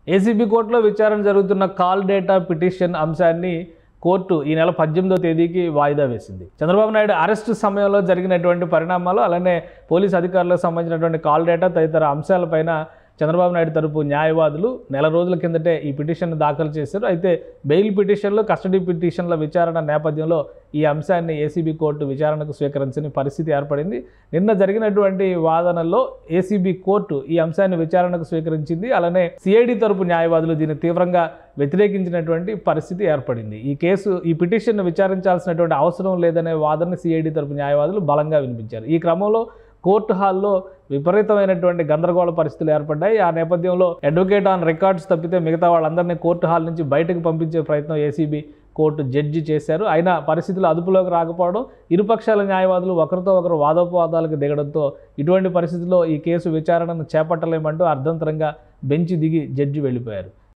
ACB కోర్టులో విచారణ జరుగుతున్న కాల్ డేటా పిటిషన్ అంశాన్ని కోర్టు ఈ నెల పద్దెనిమిదో తేదీకి వాయిదా వేసింది చంద్రబాబు నాయుడు అరెస్టు సమయంలో జరిగినటువంటి పరిణామాలు అలానే పోలీస్ అధికారులకు సంబంధించినటువంటి కాల్ డేటా తదితర అంశాలపైన చంద్రబాబు నాయుడు తరపు న్యాయవాదులు నెల రోజుల కిందటే ఈ పిటిషన్ దాఖలు చేశారు అయితే బెయిల్ పిటిషన్లు కస్టడీ పిటిషన్ల విచారణ నేపథ్యంలో ఈ అంశాన్ని ఏసీబీ కోర్టు విచారణకు స్వీకరించని పరిస్థితి ఏర్పడింది నిన్న జరిగినటువంటి వాదనల్లో ఏసీబీ కోర్టు ఈ అంశాన్ని విచారణకు స్వీకరించింది అలానే సిఐడి తరపు న్యాయవాదులు దీన్ని తీవ్రంగా వ్యతిరేకించినటువంటి పరిస్థితి ఏర్పడింది ఈ కేసు ఈ పిటిషన్ను విచారించాల్సినటువంటి అవసరం లేదనే వాదనని సిఐడి తరపు న్యాయవాదులు బలంగా వినిపించారు ఈ క్రమంలో కోర్టు హాల్లో విపరీతమైనటువంటి గందరగోళ పరిస్థితులు ఏర్పడ్డాయి ఆ నేపథ్యంలో అడ్వకేట్ ఆన్ రికార్డ్స్ తప్పితే మిగతా వాళ్ళందరినీ కోర్టు హాల్ నుంచి బయటకు పంపించే ప్రయత్నం ఏసీబీ కోర్టు జడ్జి చేశారు అయినా పరిస్థితులు అదుపులోకి రాకపోవడం ఇరుపక్షాల న్యాయవాదులు ఒకరితో ఒకరు వాదోపవాదాలకు దిగడంతో ఇటువంటి పరిస్థితుల్లో ఈ కేసు విచారణను చేపట్టలేమంటూ అర్ధంతరంగా బెంచ్ దిగి జడ్జి వెళ్ళిపోయారు